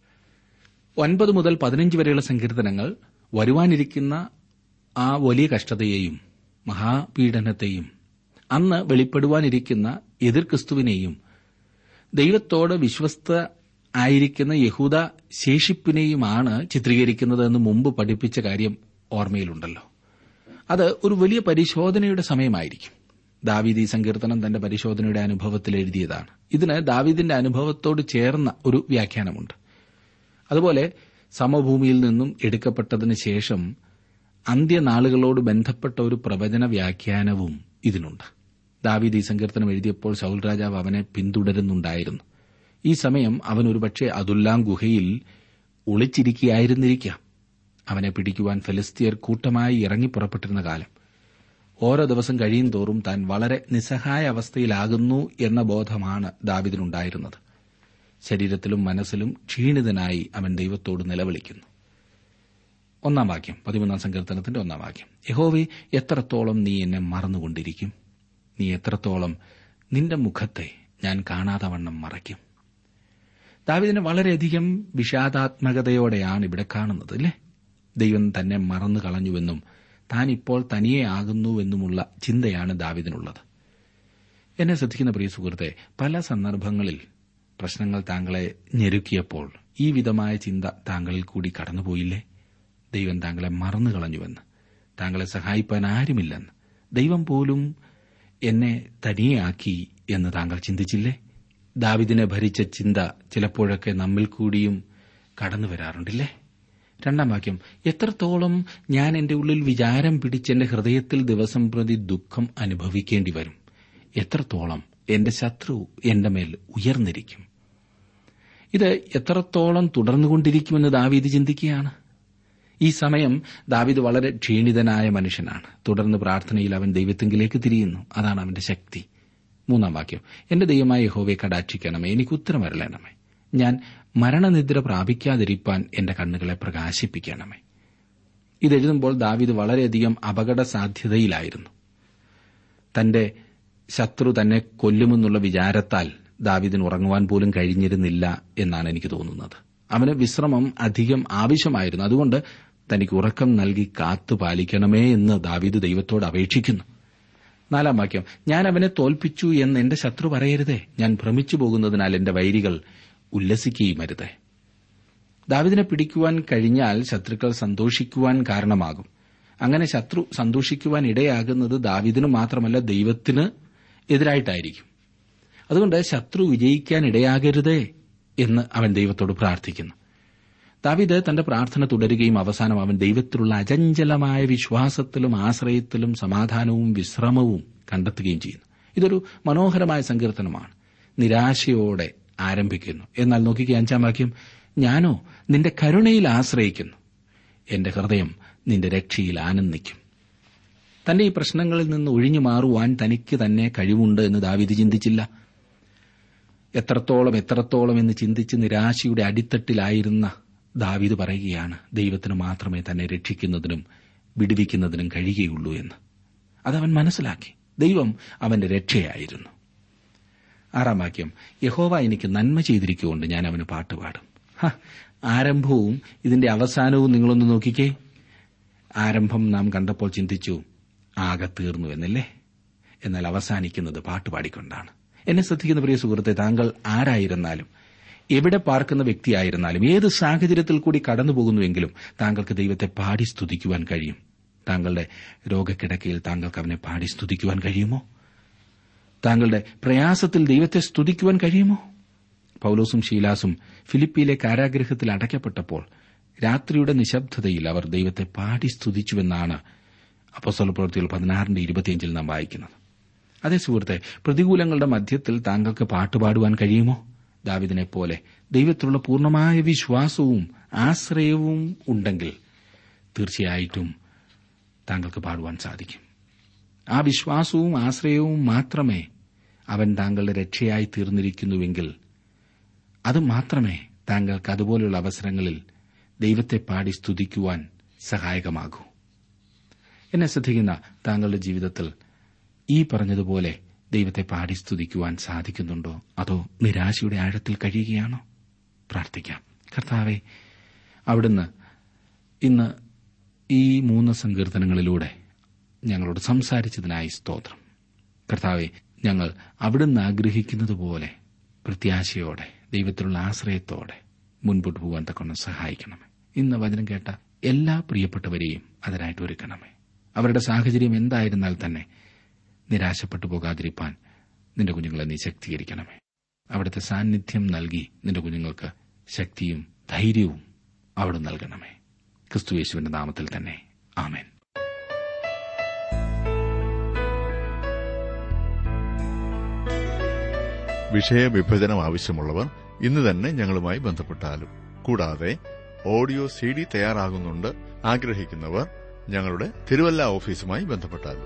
ഒൻപത് മുതൽ പതിനഞ്ച് വരെയുള്ള സങ്കീർത്തനങ്ങൾ വരുവാനിരിക്കുന്ന ആ വലിയ കഷ്ടതയെയും മഹാപീഡനത്തെയും അന്ന് വെളിപ്പെടുവാനിരിക്കുന്ന എതിർ ക്രിസ്തുവിനെയും ദൈവത്തോട് വിശ്വസ്ത ആയിരിക്കുന്ന യഹൂദ ശേഷിപ്പിനെയുമാണ് ചിത്രീകരിക്കുന്നത് എന്ന് മുമ്പ് പഠിപ്പിച്ച കാര്യം ഓർമ്മയിലുണ്ടല്ലോ അത് ഒരു വലിയ പരിശോധനയുടെ സമയമായിരിക്കും ദാവീദ് ഈ സങ്കീർത്തനം തന്റെ പരിശോധനയുടെ അനുഭവത്തിൽ എഴുതിയതാണ് ഇതിന് ദാവീദിന്റെ അനുഭവത്തോട് ചേർന്ന ഒരു വ്യാഖ്യാനമുണ്ട് അതുപോലെ സമഭൂമിയിൽ നിന്നും എടുക്കപ്പെട്ടതിന് ശേഷം അന്ത്യനാളുകളോട് ബന്ധപ്പെട്ട ഒരു പ്രവചന വ്യാഖ്യാനവും ഇതിനുണ്ട് ദാവീദ് ഈ സങ്കീർത്തനം എഴുതിയപ്പോൾ ശൌൽ രാജാവ് അവനെ പിന്തുടരുന്നുണ്ടായിരുന്നു ഈ സമയം അവൻ ഒരുപക്ഷെ അതുല്ലാം ഗുഹയിൽ ഒളിച്ചിരിക്കുകയായിരുന്നിരിക്കാം അവനെ പിടിക്കുവാൻ ഫലസ്തീയർ കൂട്ടമായി ഇറങ്ങി പുറപ്പെട്ടിരുന്ന കാലം ഓരോ ദിവസം കഴിയും തോറും താൻ വളരെ നിസ്സഹായ അവസ്ഥയിലാകുന്നു എന്ന ബോധമാണ് ദാവിദിനുണ്ടായിരുന്നത് ശരീരത്തിലും മനസ്സിലും ക്ഷീണിതനായി അവൻ ദൈവത്തോട് നിലവിളിക്കുന്നു ഒന്നാം വാക്യം പതിമൂന്നാം സങ്കീർത്തനത്തിന്റെ ഒന്നാം വാക്യം യഹോവേ എത്രത്തോളം നീ എന്നെ മറന്നുകൊണ്ടിരിക്കും നീ എത്രത്തോളം നിന്റെ മുഖത്തെ ഞാൻ കാണാതെ വണ്ണം മറയ്ക്കും ദാവിദിനെ വളരെയധികം വിഷാദാത്മകതയോടെയാണ് ഇവിടെ കാണുന്നത് അല്ലേ ദൈവം തന്നെ മറന്നു കളഞ്ഞുവെന്നും താൻ ഇപ്പോൾ തനിയെ ആകുന്നുവെന്നുമുള്ള ചിന്തയാണ് ദാവിദിനുള്ളത് എന്നെ ശ്രദ്ധിക്കുന്ന പ്രിയ സുഹൃത്തെ പല സന്ദർഭങ്ങളിൽ പ്രശ്നങ്ങൾ താങ്കളെ ഞെരുക്കിയപ്പോൾ ഈ വിധമായ ചിന്ത താങ്കളിൽ കൂടി കടന്നുപോയില്ലേ ദൈവം താങ്കളെ മറന്നു കളഞ്ഞുവെന്ന് താങ്കളെ സഹായിപ്പാൻ ആരുമില്ലെന്ന് ദൈവം പോലും എന്നെ തനിയെ ആക്കി എന്ന് താങ്കൾ ചിന്തിച്ചില്ലേ ദാവിദിനെ ഭരിച്ച ചിന്ത ചിലപ്പോഴൊക്കെ നമ്മിൽ കൂടിയും കടന്നു വരാറുണ്ടില്ലേ രണ്ടാം വാക്യം എത്രത്തോളം ഞാൻ എന്റെ ഉള്ളിൽ വിചാരം പിടിച്ച് എന്റെ ഹൃദയത്തിൽ ദിവസം പ്രതി ദുഃഖം അനുഭവിക്കേണ്ടി വരും എത്രത്തോളം എന്റെ ശത്രു എന്റെ മേൽ ഉയർന്നിരിക്കും ഇത് എത്രത്തോളം തുടർന്നുകൊണ്ടിരിക്കുമെന്ന് ദാവീദ് ചിന്തിക്കുകയാണ് ഈ സമയം ദാവീദ് വളരെ ക്ഷീണിതനായ മനുഷ്യനാണ് തുടർന്ന് പ്രാർത്ഥനയിൽ അവൻ ദൈവത്തെങ്കിലേക്ക് തിരിയുന്നു അതാണ് അവന്റെ ശക്തി മൂന്നാം വാക്യം എന്റെ ദൈവമായ യഹോവയെ കടാക്ഷിക്കണമേ എനിക്ക് ഉത്തരമരളണമേ ഞാൻ മരണനിദ്ര പ്രാപിക്കാതിരിപ്പാൻ എന്റെ കണ്ണുകളെ പ്രകാശിപ്പിക്കണമേ ഇതെഴുതുമ്പോൾ ദാവീദ് വളരെയധികം അപകട സാധ്യതയിലായിരുന്നു തന്റെ ശത്രു തന്നെ കൊല്ലുമെന്നുള്ള വിചാരത്താൽ ദാവീദിന് ഉറങ്ങുവാൻ പോലും കഴിഞ്ഞിരുന്നില്ല എന്നാണ് എനിക്ക് തോന്നുന്നത് അവന് വിശ്രമം അധികം ആവശ്യമായിരുന്നു അതുകൊണ്ട് തനിക്ക് ഉറക്കം നൽകി കാത്തു പാലിക്കണമേ എന്ന് ദാവീദ് ദൈവത്തോട് അപേക്ഷിക്കുന്നു നാലാം വാക്യം ഞാൻ അവനെ തോൽപ്പിച്ചു എന്ന് എന്റെ ശത്രു പറയരുതേ ഞാൻ ഭ്രമിച്ചു പോകുന്നതിനാൽ എന്റെ വൈരികൾ ഉല്ലസിക്കുകയുമരുതേ ദാവിദിനെ പിടിക്കുവാൻ കഴിഞ്ഞാൽ ശത്രുക്കൾ സന്തോഷിക്കുവാൻ കാരണമാകും അങ്ങനെ ശത്രു സന്തോഷിക്കുവാൻ ഇടയാകുന്നത് ദാവിദിന് മാത്രമല്ല ദൈവത്തിന് എതിരായിട്ടായിരിക്കും അതുകൊണ്ട് ശത്രു വിജയിക്കാൻ ഇടയാകരുതേ എന്ന് അവൻ ദൈവത്തോട് പ്രാർത്ഥിക്കുന്നു ദാവിദ് തന്റെ പ്രാർത്ഥന തുടരുകയും അവസാനം അവൻ ദൈവത്തിലുള്ള അചഞ്ചലമായ വിശ്വാസത്തിലും ആശ്രയത്തിലും സമാധാനവും വിശ്രമവും കണ്ടെത്തുകയും ചെയ്യുന്നു ഇതൊരു മനോഹരമായ സങ്കീർത്തനമാണ് നിരാശയോടെ ആരംഭിക്കുന്നു എന്നാൽ നോക്കിക്കുക അഞ്ചാം വാക്യം ഞാനോ നിന്റെ കരുണയിൽ ആശ്രയിക്കുന്നു എന്റെ ഹൃദയം നിന്റെ രക്ഷയിൽ ആനന്ദിക്കും തന്റെ ഈ പ്രശ്നങ്ങളിൽ നിന്ന് ഒഴിഞ്ഞു മാറുവാൻ തനിക്ക് തന്നെ കഴിവുണ്ട് എന്ന് ദാവിദ് ചിന്തിച്ചില്ല എത്രത്തോളം എത്രത്തോളം എന്ന് ചിന്തിച്ച് നിരാശയുടെ അടിത്തട്ടിലായിരുന്ന ദാവീദ് പറയുകയാണ് ദൈവത്തിന് മാത്രമേ തന്നെ രക്ഷിക്കുന്നതിനും വിടുവിക്കുന്നതിനും കഴിയുകയുള്ളൂ എന്ന് അതവൻ മനസ്സിലാക്കി ദൈവം അവന്റെ രക്ഷയായിരുന്നു ആറാം വാക്യം യഹോവ എനിക്ക് നന്മ ചെയ്തിരിക്കുകൊണ്ട് ഞാൻ അവന് പാട്ടുപാടും ഹ, ആരംഭവും ഇതിന്റെ അവസാനവും നിങ്ങളൊന്ന് നോക്കിക്കേ ആരംഭം നാം കണ്ടപ്പോൾ ചിന്തിച്ചു ആകെ തീർന്നു എന്നല്ലേ എന്നാൽ അവസാനിക്കുന്നത് പാട്ടുപാടിക്കൊണ്ടാണ് എന്നെ ശ്രദ്ധിക്കുന്ന പ്രിയ സുഹൃത്തെ താങ്കൾ ആരായിരുന്നാലും എവിടെ പാർക്കുന്ന വ്യക്തിയായിരുന്നാലും ഏത് സാഹചര്യത്തിൽ കൂടി കടന്നുപോകുന്നുവെങ്കിലും താങ്കൾക്ക് ദൈവത്തെ പാടി സ്തുതിക്കുവാൻ കഴിയും താങ്കളുടെ രോഗക്കിടക്കയിൽ താങ്കൾക്ക് അവനെ പാടി സ്തുതിക്കുവാൻ കഴിയുമോ താങ്കളുടെ പ്രയാസത്തിൽ ദൈവത്തെ സ്തുതിക്കുവാൻ കഴിയുമോ പൌലോസും ഷീലാസും ഫിലിപ്പിയിലെ കാരാഗ്രഹത്തിൽ അടയ്ക്കപ്പെട്ടപ്പോൾ രാത്രിയുടെ നിശബ്ദതയിൽ അവർ ദൈവത്തെ പാടി സ്തുതിച്ചുവെന്നാണ് അപ്പോസ്തല പ്രവൃത്തികൾ പതിനാറിന്റെ ഇരുപത്തിയഞ്ചിൽ നാം വായിക്കുന്നത് അതേ സുഹൃത്തെ പ്രതികൂലങ്ങളുടെ മധ്യത്തിൽ താങ്കൾക്ക് പാട്ടുപാടുവാൻ കഴിയുമോ ദാവിദിനെ പോലെ ദൈവത്തിലുള്ള പൂർണ്ണമായ വിശ്വാസവും ആശ്രയവും ഉണ്ടെങ്കിൽ തീർച്ചയായിട്ടും താങ്കൾക്ക് പാടുവാൻ സാധിക്കും ആ വിശ്വാസവും ആശ്രയവും മാത്രമേ അവൻ താങ്കളുടെ രക്ഷയായി തീർന്നിരിക്കുന്നുവെങ്കിൽ അത് മാത്രമേ താങ്കൾക്ക് അതുപോലുള്ള അവസരങ്ങളിൽ ദൈവത്തെ പാടി സ്തുതിക്കുവാൻ സഹായകമാകൂ എന്നെ ശ്രദ്ധിക്കുന്ന താങ്കളുടെ ജീവിതത്തിൽ ഈ പറഞ്ഞതുപോലെ ദൈവത്തെ പാടി സ്തുതിക്കുവാൻ സാധിക്കുന്നുണ്ടോ അതോ നിരാശയുടെ ആഴത്തിൽ കഴിയുകയാണോ പ്രാർത്ഥിക്കാം കർത്താവെ അവിടുന്ന് ഇന്ന് ഈ മൂന്ന് സങ്കീർത്തനങ്ങളിലൂടെ ഞങ്ങളോട് സംസാരിച്ചതിനായി സ്തോത്രം കർത്താവെ ഞങ്ങൾ അവിടുന്ന് ആഗ്രഹിക്കുന്നതുപോലെ പ്രത്യാശയോടെ ദൈവത്തിലുള്ള ആശ്രയത്തോടെ മുൻപോട്ട് പോകാൻ തക്കൊണ്ട് സഹായിക്കണമേ ഇന്ന് വചനം കേട്ട എല്ലാ പ്രിയപ്പെട്ടവരെയും അതിനായിട്ട് ഒരുക്കണമേ അവരുടെ സാഹചര്യം എന്തായിരുന്നാൽ തന്നെ നിരാശപ്പെട്ടു പോകാതിരിപ്പാൻ നിന്റെ കുഞ്ഞുങ്ങളെ നീ ശക്തീകരിക്കണമേ അവിടുത്തെ സാന്നിധ്യം നൽകി നിന്റെ കുഞ്ഞുങ്ങൾക്ക് ശക്തിയും ധൈര്യവും അവിടെ നൽകണമേ ക്രിസ്തുയേശുവിന്റെ നാമത്തിൽ തന്നെ ആമേൻ വിഷയവിഭജനം ആവശ്യമുള്ളവർ ഇന്ന് തന്നെ ഞങ്ങളുമായി ബന്ധപ്പെട്ടാലും കൂടാതെ ഓഡിയോ സി ഡി തയ്യാറാകുന്നുണ്ട് ആഗ്രഹിക്കുന്നവർ ഞങ്ങളുടെ തിരുവല്ല ഓഫീസുമായി ബന്ധപ്പെട്ടാലും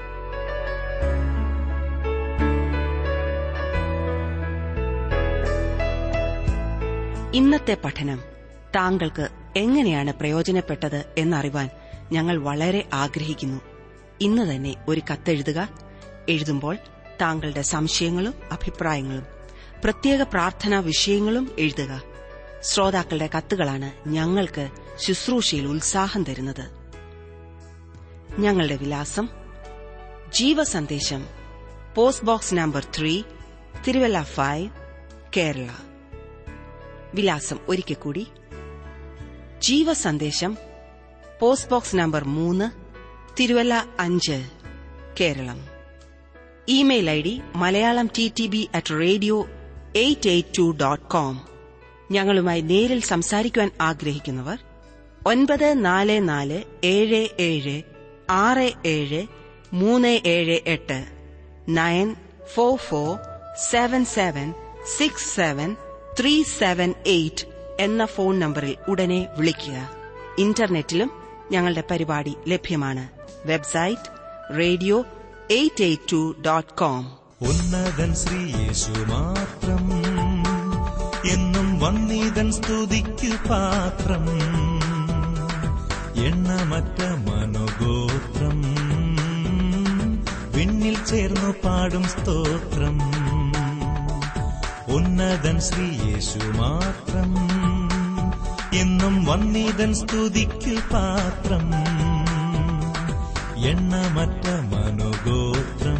ഇന്നത്തെ പഠനം താങ്കൾക്ക് എങ്ങനെയാണ് പ്രയോജനപ്പെട്ടത് എന്നറിവാൻ ഞങ്ങൾ വളരെ ആഗ്രഹിക്കുന്നു ഇന്ന് തന്നെ ഒരു കത്തെഴുതുക എഴുതുമ്പോൾ താങ്കളുടെ സംശയങ്ങളും അഭിപ്രായങ്ങളും പ്രത്യേക പ്രാർത്ഥനാ വിഷയങ്ങളും എഴുതുക ശ്രോതാക്കളുടെ കത്തുകളാണ് ഞങ്ങൾക്ക് ശുശ്രൂഷയിൽ ഉത്സാഹം തരുന്നത് ഞങ്ങളുടെ വിലാസം ജീവസന്ദേശം post box number three Thiruvalla five Kerala വിലാസം ഒരിക്കൽ കൂടി ജീവസന്ദേശം പോസ്റ്റ് ബോക്സ് നമ്പർ മൂന്ന് തിരുവല്ല അഞ്ച് Keralam email I D Malayalam T T B at radio eight eight two dot com ഞങ്ങളുമായി നേരിൽ സംസാരിക്കുവാൻ ആഗ്രഹിക്കുന്നവർ ഒൻപത് നാല് നാല് ഏഴ് ഏഴ് ആറ് ഏഴ് മൂന്ന് ഏഴ് എട്ട് nine four four seven seven six seven three seven eight എന്ന ഫോൺ നമ്പറിൽ ഉടനെ വിളിക്കുക ഇന്റർനെറ്റിലും ഞങ്ങളുടെ പരിപാടി ലഭ്യമാണ് website radio eight eight two dot com ഉന്നതൻ ശ്രീയേശു മാത്രം എന്നും വന്നീതൻ സ്തുതിക്കു പാത്രം എണ്ണമറ്റ മനോഗോത്രം വിണ്ണിൽ ചേർന്നു പാടും സ്തോത്രം ഉന്നതൻ ശ്രീയേശു മാത്രം എന്നും വന്നീതൻ സ്തുതിക്കു പാത്രം എണ്ണമറ്റ മനോഗോത്രം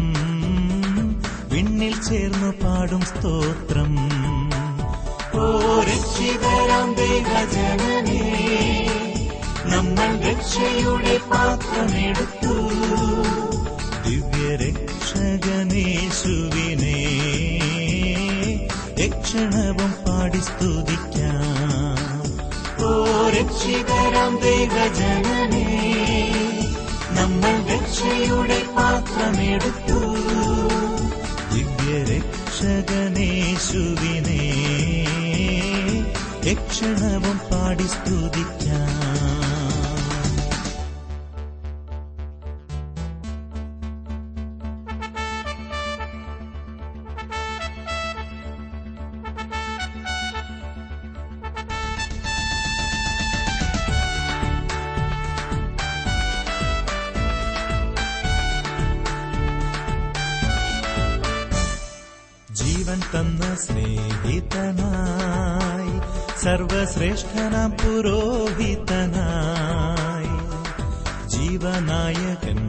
വിണ്ണിൽ ചേർന്നു പാടും സ്തോത്രം ഓ രക്ഷിതരാം ദൈവജനമേ നമ്മൾ രക്ഷയുടെ പാത്രമെടുത്തു ദിവ്യരക്ഷകനേശുവിനെ രക്ഷ യക്ഷണവും പാടി സ്തുതിക്കാം ഓ രക്ഷിതരാം ദൈവജനനേ നമ്മൾ രക്ഷയുടെ പാത്രമെടുത്തു ദിവ്യരക്ഷകനേശുവിനെ യക്ഷണവും പാടി സ്തുതിക്കാം ജീവൻ തന്ന സ്നേഹിതനായി സർവശ്രേഷ്ഠനാം പുരോഹിതനായി ജീവനായകൻ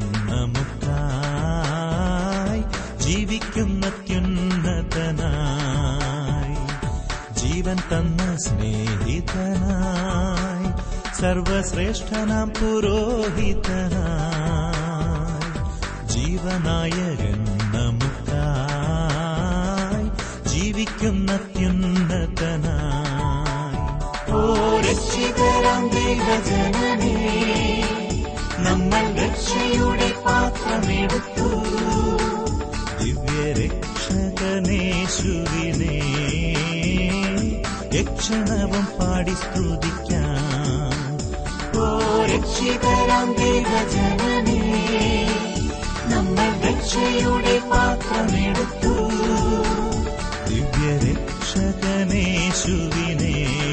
നമുക്കായി ജീവിക്കുന്ന അത്യുന്നതനായി ജീവൻ തന്ന സ്നേഹിതനായി സർവശ്രേഷ്ഠനാം പുരോഹിതനായി ജീവനായകൻ നമുക്കായി ജീവിക്കുന്ന അത്യുന്നതനായി ഓ രക്ഷിതരാം ദൈവജനനേ നമ്മൾ രക്ഷയുടെ പാത്രമെടുത്തു ദിവ്യരക്ഷകനേശുവിനെ യക്ഷണവും പാടി സ്തുതിക്കാം ഓ രക്ഷിതരാം ദൈവജനനേ നമ്മൾ രക്ഷയുടെ പാത്രമെടുത്തു ദിവ്യരക്ഷകനേശുവിനെ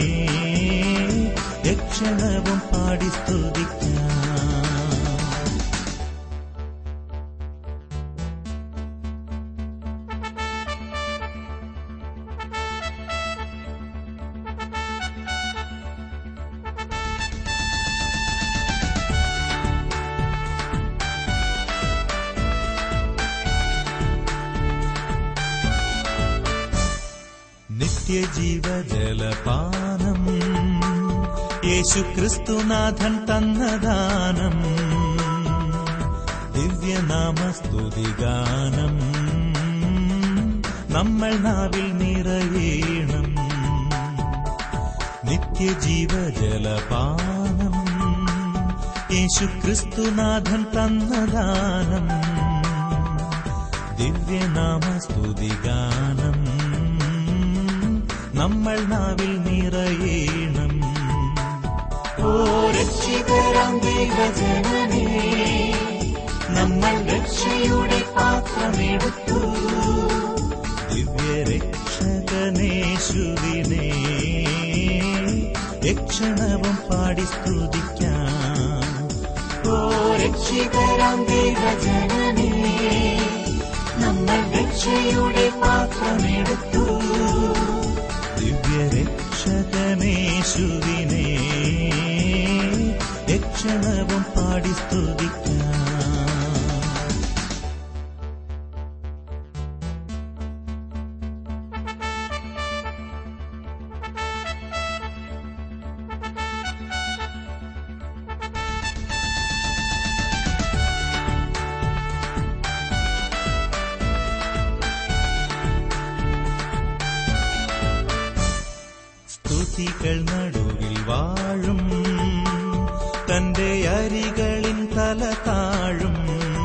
യക്ഷണവും പാടി സ്തുതിക്കാം നിത്യജീവജലപാനം യേശു ക്രിസ്തുനാഥൻ തന്നദാനം ദിവ്യനാമസ്തുതിഗാനം നമ്മൾ നാവിൽ നിറയേണം നിത്യജീവജലപാനം യേശു ക്രിസ്തുനാഥൻ തന്നദാനം ദിവ്യനാമസ്തുതിഗാനം നമ്മൾ നാവിൽ നിറയേണം ഓ രക്ഷിതരാം ദൈവജനനേ നമ്മൾ രക്ഷയുടെ പാത്രമെടുത്തു ദിവ്യരക്ഷകനേശുവിനെ യക്ഷണവും പാടി സ്തുതിക്കാം ഓ രക്ഷിതരാം ദൈവജനനേ നമ്മൾ രക്ഷയുടെ പാത്രമെടുത്തു ദിവ്യരക്ഷകനേശുവിനെ യക്ഷണവും പാടി സ്തുതിക്കാം സ്തുതികൾ നടുവിൽ വാഴും തന്റെ അരികളിൻ തല താഴും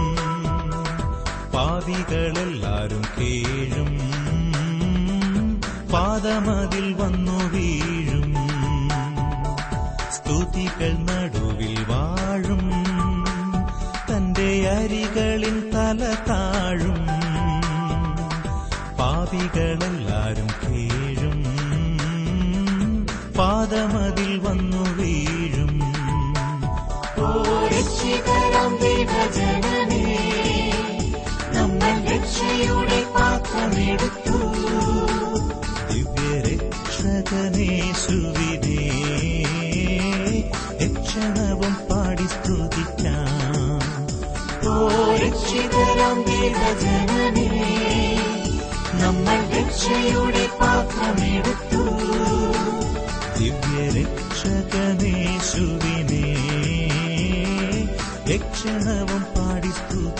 പാവികളെല്ലാരും കേഴും പാദമതിൽ വന്നു വീഴും സ്തുതികൾ നടുവിൽ വാഴും തന്റെ അരികളിൻ തല താഴും പാപികളെല്ലാരും കേഴും പാദമതിൽ വന്നു വീഴും ഓ രക്ഷിതരാം ദൈവജനനേ നമ്മൾ രക്ഷയുടെ പാത്രമെടുത്തു ദിവ്യരക്ഷകനേശുവിനെ യക്ഷണവും പാടി സ്തുതിക്കാം ഓ രക്ഷിതരാം ദൈവജനനേ നമ്മൾ രക്ഷയുടെ പാത്രമെടുത്തു ദിവ്യരക്ഷകനേശുവിനെ യക്ഷണവും പാടി സ്തുതി